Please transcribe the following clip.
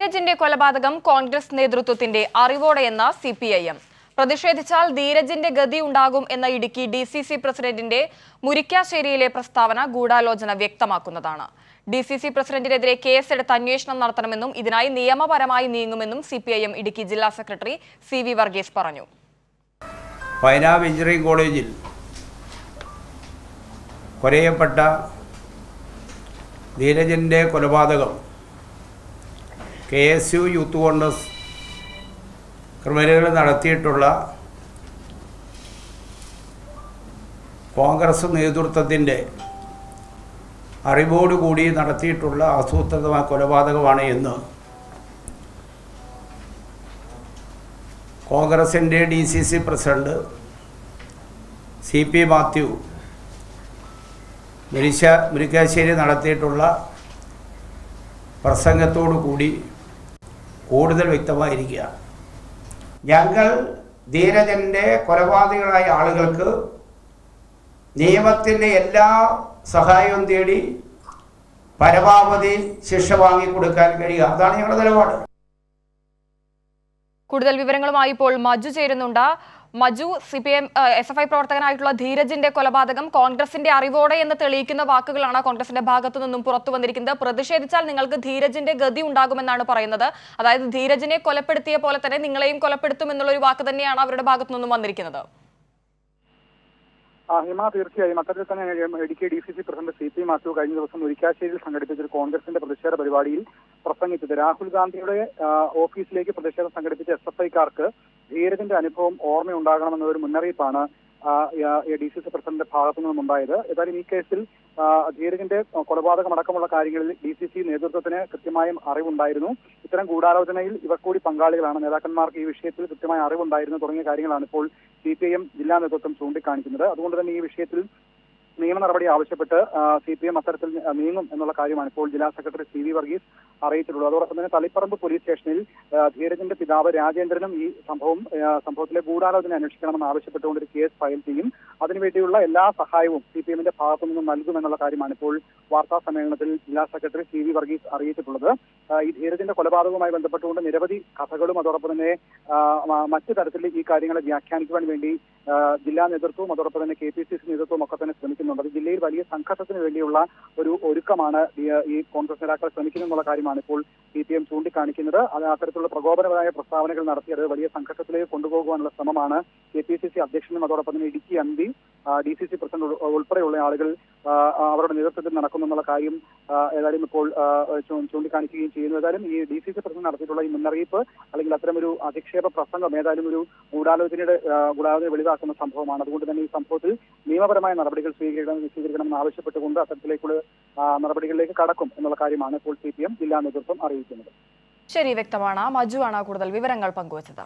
ധീരജിന്റെ കൊലപാതകം കോൺഗ്രസ് നേതൃത്വത്തിന്റെ അറിവോടെയെന്ന സി പി ഐ എം പ്രതിഷേധിച്ചാൽ ധീരജിന്റെ ഗതി ഉണ്ടാകും എന്ന ഇടുക്കി ഡി സി സി പ്രസിഡന്റിന്റെ മുരിക്കാശ്ശേരിയിലെ പ്രസ്താവന ഗൂഢാലോചന വ്യക്തമാക്കുന്നതാണ് ഡി സി സി പ്രസിഡന്റിനെതിരെ കേസെടുത്ത് അന്വേഷണം നടത്തണമെന്നും ഇതിനായി നിയമപരമായി നീങ്ങുമെന്നും C P I M Idukki ജില്ലാ സെക്രട്ടറി സി വി വർഗീസ് പറഞ്ഞു പൈനാവ് എഞ്ചിനീയറിംഗ് കോളേജിൽ കൊലയപ്പെട്ട ധീരജൻ്റെ കൊലപാതകം K S U youth Congress ക്രിമിനലുകൾ നടത്തിയിട്ടുള്ള കോൺഗ്രസ് നേതൃത്വത്തിൻ്റെ അറിവോടുകൂടി നടത്തിയിട്ടുള്ള ആസൂത്രിതമായ കൊലപാതകമാണ് എന്ന് കോൺഗ്രസിൻ്റെ D C C president C P Mathew മുരിശ മുരിക്കാശ്ശേരി നടത്തിയിട്ടുള്ള പ്രസംഗത്തോടു കൂടി കൂടുതൽ വ്യക്തമായിരിക്കുക ഞങ്ങൾ ധീരജൻ്റെ കൊലപാതകളായ ആളുകൾക്ക് നിയമത്തിൻ്റെ എല്ലാ സഹായവും തേടി പരമാവധി ശിക്ഷ വാങ്ങിക്കൊടുക്കാൻ കഴിയുക അതാണ് ഞങ്ങളുടെ നിലപാട് കൂടുതൽ വിവരങ്ങളുമായി ഇപ്പോൾ മജു ചേരുന്നുണ്ട് Maju C P M S F I പ്രവർത്തകനായിട്ടുള്ള ധീരജിന്റെ കൊലപാതകം കോൺഗ്രസിന്റെ അറിവോടെ എന്ന് തെളിയിക്കുന്ന വാക്കുകളാണ് കോൺഗ്രസിന്റെ ഭാഗത്തു നിന്നും പുറത്തു വന്നിരിക്കുന്നത് പ്രതിഷേധിച്ചാൽ നിങ്ങൾക്ക് ധീരജിന്റെ ഗതി ഉണ്ടാകുമെന്നാണ് പറയുന്നത് അതായത് ധീരജിനെ കൊലപ്പെടുത്തിയ പോലെ തന്നെ നിങ്ങളെയും കൊലപ്പെടുത്തും എന്നുള്ള ഒരു വാക്ക് തന്നെയാണ് അവരുടെ ഭാഗത്തു നിന്നും വന്നിരിക്കുന്നത് ആ, ഹിമ തീർച്ചയായും അത്തരത്തിൽ തന്നെ Idukki D C C president C P Mathew കഴിഞ്ഞ ദിവസം മുരിക്കാശ്ശേരിയിൽ സംഘടിപ്പിച്ച ഒരു കോൺഗ്രസിന്റെ പ്രതിഷേധ പരിപാടിയിൽ പ്രസംഗിച്ചത് രാഹുൽ ഗാന്ധിയുടെ ആ, ഓഫീസിലേക്ക് പ്രതിഷേധം സംഘടിപ്പിച്ച എസ് എഫ് ഐക്കാർക്ക് ധീരജിന്റെ അനുഭവം ഓർമ്മയുണ്ടാകണമെന്ന ഒരു മുന്നറിയിപ്പാണ് ഡി സി സി പ്രസിഡന്റിന്റെ ഭാഗത്തു നിന്നും ഉണ്ടായത് ഏതായാലും ഈ കേസിൽ ആ, ധീരജിന്റെ കൊലപാതകം അടക്കമുള്ള കാര്യങ്ങളിൽ ഡി സി സി നേതൃത്വത്തിന് കൃത്യമായും അറിവുണ്ടായിരുന്നു ഇത്തരം ഗൂഢാലോചനയിൽ ഇവർ കൂടി പങ്കാളികളാണ് നേതാക്കന്മാർക്ക് ഈ വിഷയത്തിൽ കൃത്യമായ അറിവുണ്ടായിരുന്നു തുടങ്ങിയ കാര്യങ്ങളാണ് ഇപ്പോൾ സി പി ഐ എം ജില്ലാ നേതൃത്വം ചൂണ്ടിക്കാണിക്കുന്നത് അതുകൊണ്ട് തന്നെ ഈ വിഷയത്തിൽ നിയമ നടപടി ആവശ്യപ്പെട്ട് സി പി എം അത്തരത്തിൽ ആ, നീങ്ങും എന്നുള്ള കാര്യമാണ് ഇപ്പോൾ ജില്ലാ സെക്രട്ടറി സി വി വർഗീസ് അറിയിച്ചിട്ടുള്ളത് അതോടൊപ്പം തന്നെ തളിപ്പറമ്പ് പോലീസ് സ്റ്റേഷനിൽ ആ, ധീരജിന്റെ പിതാവ് രാജേന്ദ്രനും ഈ സംഭവം ആ, സംഭവത്തിലെ ഗൂഢാലോചന അന്വേഷിക്കണമെന്ന് ആവശ്യപ്പെട്ടുകൊണ്ട് ഒരു കേസ് ഫയൽ ചെയ്യും അതിനുവേണ്ടിയുള്ള എല്ലാ സഹായവും സി പി എമ്മിന്റെ ഭാഗത്തു നിന്നും നൽകുമെന്നുള്ള കാര്യമാണ് ഇപ്പോൾ വാർത്താ സമ്മേളനത്തിൽ ജില്ലാ സെക്രട്ടറി സി വി വർഗീസ് അറിയിച്ചിട്ടുള്ളത് ആ, ഈ ധീരജിന്റെ കൊലപാതകവുമായി ബന്ധപ്പെട്ടുകൊണ്ട് നിരവധി കഥകളും അതോടൊപ്പം തന്നെ ആ, മ- മറ്റു തരത്തിൽ ഈ കാര്യങ്ങളെ വ്യാഖ്യാനിക്കുവാൻ വേണ്ടി ആ, ജില്ലാ നേതൃത്വവും അതോടൊപ്പം തന്നെ കെ പി സി സി നേതൃത്വവും ഒക്കെ തന്നെ ശ്രമിക്കുന്നുണ്ട് അത് ജില്ലയിൽ വലിയ സംഘർഷത്തിന് വേണ്ടിയുള്ള ഒരു ഒരുക്കമാണ് ഈ ഈ കോൺഗ്രസ് നേതാക്കൾ ശ്രമിക്കുന്നെന്നുള്ള കാര്യമാണ് ഇപ്പോൾ സി പി എം ചൂണ്ടിക്കാണിക്കുന്നത് അത് അത്തരത്തിലുള്ള പ്രകോപനപരമായ പ്രസ്താവനകൾ നടത്തി അത് വലിയ സംഘർഷത്തിലേക്ക് കൊണ്ടുപോകുവാനുള്ള ശ്രമമാണ് കെ പി സി സി അധ്യക്ഷനും അതോടൊപ്പം തന്നെ Idukki M P D C C president ഉൾ- ഉൾപ്പെടെയുള്ള ആളുകൾ ആ, ആ, അവരുടെ നേതൃത്വത്തിൽ നടക്കുന്നു എന്നുള്ള കാര്യം ആ, ഏതായാലും ഇപ്പോൾ ആ, ചൂ- ചൂണ്ടിക്കാണിക്കുകയും ചെയ്യുന്നു ഏതായാലും ഈ ഡി സി സി പ്രസിഡന്റ് നടത്തിയിട്ടുള്ള ഈ മുന്നറിയിപ്പ് അല്ലെങ്കിൽ അത്തരമൊരു അധിക്ഷേപ പ്രസംഗം ഏതായാലും ഒരു ഗൂഢാലോചനയുടെ ആ, ഗൂഢാലോചന വെളിവാക്കുന്ന സംഭവമാണ് അതുകൊണ്ട് തന്നെ ഈ സംഭവത്തിൽ നിയമപരമായ നടപടികൾ സ്വീകരിക്കണം സ്വീകരിക്കണമെന്ന് ആവശ്യപ്പെട്ടുകൊണ്ട് അത്തരത്തിലേക്കുള്ള ആ, നടപടികളിലേക്ക് കടക്കും എന്നുള്ള കാര്യമാണ് ഇപ്പോൾ സി പി എം ജില്ലാ നേതൃത്വം അറിയിക്കുന്നത് ശരി വ്യക്തമാണ് മജു ആണ് കൂടുതൽ വിവരങ്ങൾ പങ്കുവച്ചത്